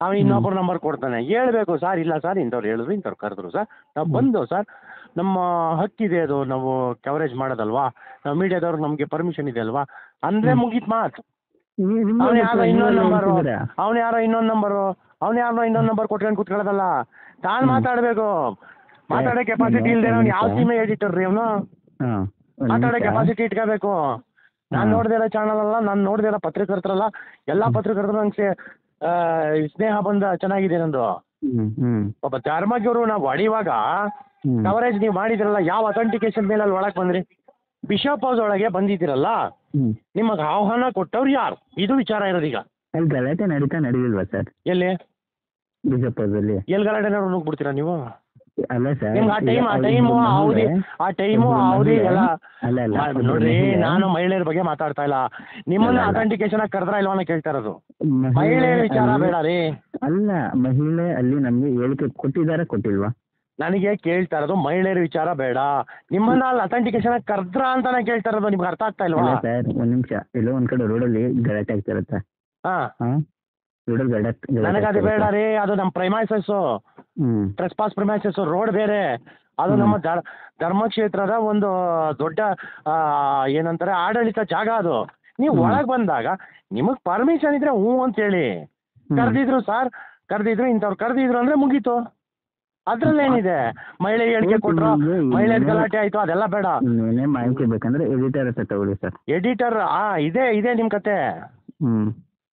ಅವ್ನು ಇನ್ನೊಬ್ಬರ ನಂಬರ್ ಕೊಡ್ತಾನೆ ಹೇಳ್ಬೇಕು ಸರ್ ಇಲ್ಲ ಸರ್ ಇಂಥವ್ರು ಹೇಳಿದ್ರು ಇಂಥವ್ರು ಕರೆದ್ರು ಸರ್ ನಾವು ಬಂದು ಸರ್ ನಮ್ಮ ಹಕ್ಕಿದೆ ಅದು ನಾವು ಕವರೇಜ್ ಮಾಡೋದಲ್ವಾ ನಾವು ಮೀಡಿಯಾದವ್ರಿಗೆ ನಮಗೆ ಪರ್ಮಿಷನ್ ಇದೆ ಅಲ್ವಾ ಅಂದರೆ ಮುಗೀತು ಮಾತು ನೀವು- ನಿಮ್ಮ ಅವ್ನು ಯಾರೋ ಇನ್ನೊಂದು ನಂಬರು ಹೇಳ್ತಿದ್ದೀರಾ? ಅವ್ನು ಯಾರೋ ಇನ್ನೊಂದು ನಂಬರು ಅವ್ನು ಯಾರೋ ಇನ್ನೊಂದು ನಂಬರ್ ಕೊಟ್ಕೊಂಡು ಕುತ್ಕೊಳ್ಳೋದಲ್ಲ ತಾನು ಮಾತಾಡಬೇಕು ಮಾತಾಡೋ ಕೆಪಾಸಿಟಿ ಇಲ್ಲದೆ ಅವ್ನು ಯಾವ ಸೀಮೆ ಎಡಿಟರ್ ರೀ ಅವನು ಹಾ, ಒಂದ್ ಮಾತಾಡೋ ನಿಮಿಷ. ಕೆಪಾಸಿಟಿ ಇಟ್ಕೋಬೇಕು ನಾನು ಹಾ. ನೋಡ್ದಿರೋ ಚಾನಲ್ ಅಲ್ಲ ನಾನು ನೋಡ್ದಿರೋ ಪತ್ರಕರ್ತರಲ್ಲ ಎಲ್ಲ ಪತ್ರಕರ್ತರು ನಂಗೆ ಸ್ನೇಹ ಬಂದ ಚೆನ್ನಾಗಿದೆ ನಂದು ಹ್ಮ್ ಹ್ಮ್ ಒಬ್ಬ ಧರ್ಮಜ್ಞರು ನಾವು ಹೊಡಿಯುವಾಗ ಹ್ಮ್ ಕವರೇಜ್ ನೀವು ಮಾಡಿದಿರಲ್ಲ ಯಾವ ಅಥೆಂಟಿಕೇಶನ್ ಮೇಲೆ ಅಲ್ಲಿ ಒಳಗೆ ಬಂದ್ರಿ ಬಿಷಪ್ ಹೌಸ್ ಒಳಗೆ ಬಂದಿದ್ದೀರಲ್ಲ ಹ್ಮ್ ನಿಮಗೆ ಆಹ್ವಾನ ಕೊಟ್ಟವ್ರು ಯಾರು ಇದು ವಿಚಾರ ಇರೋದೀಗ ಅಲ್ಲಿ ಗಲಾಟೆ ನಡೀತಾ ನಡೀಲಿಲ್ವಾ ಸರ್ ಎಲ್ಲಿ ಬಿಜಾಪುರದಲ್ಲಿ ಎಲ್ಲಿ ಗಲಾಟೆನಾದ್ರು ನುಗ್ಬಿಡ್ತೀರಾ ನೀವು ಅಲ್ಲ ಸರ್ ನಿಮ್ಗೆ ಆ ಟೈಮ್ ಆ ಟೈಮು ಆ ಅವಧಿ ಆ ಟೈಮು ಆ ಅವಧಿ ಎಲ್ಲ ಅಲ್ಲ ಅಲ್ಲ ಮಾ- ನೋಡ್ರಿ ನಾನು ಮಹಿಳೆಯರ ಬಗ್ಗೆ ಮಾತಾಡ್ತಾ ಇಲ್ಲ ನಿಮ್ಮನ್ನ ಅಲ್ಲ, ಅಲ್ಲ. ಅಥೆಂಟಿಕೇಶನ್ ಕರೆದ್ರ ಇಲ್ವಾ ಅಂತ ಕೇಳ್ತಾ ಇರೋದು ಮಹಿಳೆ ಮಹಿಳೆಯರ ವಿಚಾರ ಅಲ್ಲಿ- ಬೇಡ ರೀ ಅಲ್ಲ ಮಹಿಳೆ ಅಲ್ಲಿ ನಮ್ಗೆ ಹೇಳಿಕೆ ಕೊಟ್ಟಿದ್ದಾರೆ ಕೊಟ್ಟಿಲ್ವಾ ನನಗೆ ಕೇಳ್ತಾ ಇರೋದು ಮಹಿಳೆಯರ ವಿಚಾರ ಬೇಡ ನಿಮ್ಮನ್ನ ಅಲ್ಲಿ ಅಥೆಂಟಿಕೇಶನ್ ಕರೆದ್ರ ಅಂತಾನೆ ಕೇಳ್ತಾ ಇರೋದು ನಿಮ್ಗೆ ಅರ್ಥ ಆಗ್ತಾ ಇಲ್ವಾ ಅಲ್ಲ ಸರ್ ಒಂದ್ ನಿಮಿಷ ಎಲ್ಲೋ ಒಂದ್ ಕಡೆ ರೋಡಲ್ಲಿ ಗಲಾಟೆ ಆಗ್ತಿರತ್ತೆ ಹಾ ಹಾ ರೋಡಲ್ಲಿ ಗಲಾಟೆ ಗಲಾಟೆ ನನಗೆ ಅದು ಬೇಡ ಆಗ್ತಿರತ್ತೆ. ರೀ ಅದು ನಮ್ಮ ಪ್ರೈಮೈಸಸ್ ಹ್ಮ್ ಟ್ರೆಸ್ಪಾಸ್ ಪ್ರೈಮೈಸಸ್ ರೋಡ್ ಬೇರೆ ಅದು ನಮ್ಮ ಧರ್- ಧರ್ಮಕ್ಷೇತ್ರದ ಒಂದು ದೊಡ್ಡ ಆ, ಏನಂತಾರೆ ಆಡಳಿತ ಜಾಗ ಅದು ನೀವು ಹ್ಮ್. ಒಳಗೆ ಬಂದಾಗ ನಿಮಗೆ ಪರ್ಮಿಷನ್ ಇದ್ರೆ ಹ್ಞೂ ಅಂತೇಳಿ ಹ್ಮ್. ಕರೆದಿದ್ರು ಸರ್ ಕರೆದಿದ್ರು ಇಂಥವ್ರು ಕರೆದಿದ್ರು ಅಂದ್ರೆ ಮುಗೀತು ಅದ್ರಲ್ಲೇನಿದೆ ಮಹಿಳೆ ಹೇಳಿಕೆ ಹೌದು, ಕೊಟ್ರು ನಿಮ್ಗೆ ಮಹಿಳೆ ಇನ್ನೇನು- ಗಲಾಟೆ ಆಯ್ತು ಅದೆಲ್ಲ ಬೇಡ ಇನ್ನೇನೇ ಮಾಹಿತಿ ಬೇಕಂದ್ರೆ ಎಡಿಟರ್ ಹತ್ರ ತಗೊಳ್ಳಿ ಸರ್ ಎಡಿಟರ್ ಆ ಇದೆ ಇದೆ ನಿಮ್ಮ ಕತೆ ಹ್ಮ್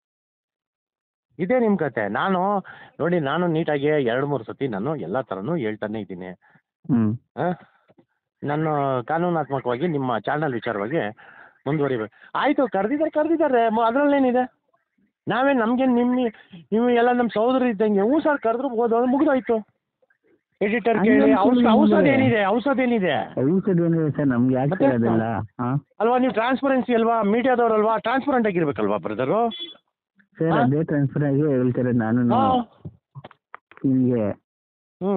ಇದೇ ನಿಮ್ಮ ಕತೆ ನಾನು ನೋಡಿ ನಾನು ನೀಟಾಗಿ ಎರಡು ಮೂರು ಸತಿ ನಾನು ಎಲ್ಲ ಥರನೂ ಹೇಳ್ತಾನೆ ಇದ್ದೀನಿ ಹ್ಮ್ ಆ? ನಾನು ಕಾನೂನಾತ್ಮಕವಾಗಿ ನಿಮ್ಮ ಚಾನಲ್ ವಿಚಾರವಾಗಿ ಮುಂದುವರಿಬೇಕು ಆಯಿತು ಕರೆದಿದ್ದಾರೆ ಕರೆದಿದ್ದಾರೆ ಅದರಲ್ಲೇನಿದೆ ನಾವೇ ನಮಗೆ ನಿಮ್ಮ ನೀವು ಎಲ್ಲ ನಮ್ಮ ಸಹೋದರ ಇದ್ದಂಗೆ ಹ್ಞೂ ಸರ್ ಕರೆದ್ರು ಹೋದ ಮುಗಿದೋಯ್ತು ಎಡಿಟರ್ ಕೇಳಿ ಹಂಗಂತ ಔಷಧ ನಿಮ್ಗೆ- ಔಷಧ ಏನಿದೆ ಔಷಧ ಏನಿದೆ ಔಷಧ ಏನಿದೆ ಸರ್ ನಮ್ಗೆ ಯಾಕೆ ಮತ್ತೆ? ಅದೆಲ್ಲ ಹಾ ಅಲ್ವಾ ನೀವು ಟ್ರಾನ್ಸ್ಪರೆನ್ಸಿ ಅಲ್ವಾ ಮೀಡಿಯಾದವ್ರಲ್ವಾ ಟ್ರಾನ್ಸ್ಪರೆಂಟ್ ಆಗಿರ್ಬೇಕಲ್ವಾ ಬ್ರದರು ಸರ್ ಹಾ? ಅದೇ ಟ್ರಾನ್ಸ್ಫರ್ ಆಗಿ ಹೇಳ್ತಾರೆ ನಾನು ಹಾಂ ನಿಮ್ಗೆ ಹ್ಞೂ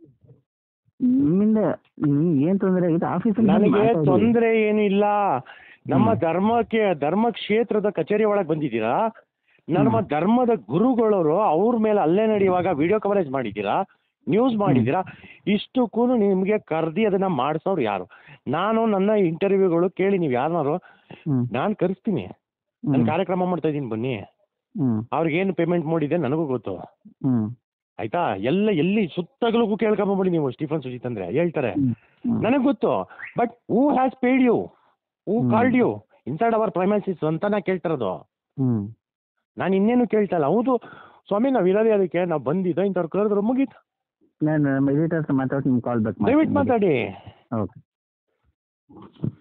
ನಿಮ್ಮಿಂದ ನಿಮ್ಗೆ ಏನ್ ತೊಂದರೆ ಆಗಿದೆ ಆಫೀಸ್ ನನಗೆ ತೊಂದರೆ ಏನು ಇಲ್ಲ ನಮ್ಮ ಧರ್ಮಕ್ಕೆ ಧರ್ಮ ಕ್ಷೇತ್ರದ ಕಚೇರಿ ಒಳಗೆ ಬಂದಿದ್ದೀರಾ ನಮ್ಮ ಧರ್ಮದ ಗುರುಗಳವರು ಅವ್ರ ಮೇಲೆ ಅಲ್ಲೇ ನಡೆಯುವಾಗ ವಿಡಿಯೋ ಕವರೇಜ್ ಮಾಡಿದ್ದೀರಾ ನ್ಯೂಸ್ ಮಾಡಿದ್ದೀರಾ ಇಷ್ಟಕ್ಕೂ ನಿಮಗೆ ಕರೆದಿ ಅದನ್ನ ಮಾಡಿಸೋರು ಯಾರು ನಾನು ನನ್ನ ಇಂಟರ್ವ್ಯೂಗಳು ಕೇಳಿ ನೀವು ಯಾರನ್ನಾರು ಹ್ಮ್ ನಾನು ಕರೆಸ್ತೀನಿ ನಾನು ಕಾರ್ಯಕ್ರಮ ಮಾಡ್ತಾ ಇದ್ದೀನಿ ಬನ್ನಿ ಹ್ಮ್ ಅವ್ರಿಗೇನು ಪೇಮೆಂಟ್ ಮಾಡಿದೆ ನನಗೂ ಗೊತ್ತು ಹ್ಮ್ ಆಯ್ತಾ ಎಲ್ಲ ಎಲ್ಲಿ ಸುತ್ತಗಲಕ್ಕೂ ಕೇಳ್ಕೊಂಬಬಿಡಿ ನೀವು ಸ್ಟೀಫನ್ ಸುಜಿತ್ ಅಂದ್ರೆ ಹೇಳ್ತಾರೆ ಹ್ಮ್ ಹ್ಮ್ ನನಗೆ ಗೊತ್ತು but who has paid you who hmm. Called you inside our premises ಅಂತ ನಾ ಕೇಳ್ತಿರೋದು ಹ್ಮ್ ನಾನು ಇನ್ನೇನು ಕೇಳ್ತಾ ಇಲ್ಲ ಹೌದು ಸ್ವಾಮಿ ನಾವು ಇರೋದೇ ಅದಕ್ಕೆ ನಾವು ಬಂದಿದ್ದೋ ಇಂಥವ್ರು ಕರೆದ್ರು ಮುಗೀತು ನಾನು ನಮ್ಮ ಎಡಿಟರ್ ಹತ್ರ ಮಾತಾಡಿ ನಿಮ್ಗೆ ಕಾಲ್ ಬ್ಯಾಕ್ ದಯವಿಟ್ಟು ಮಾತಾಡಿ ಓಕೆ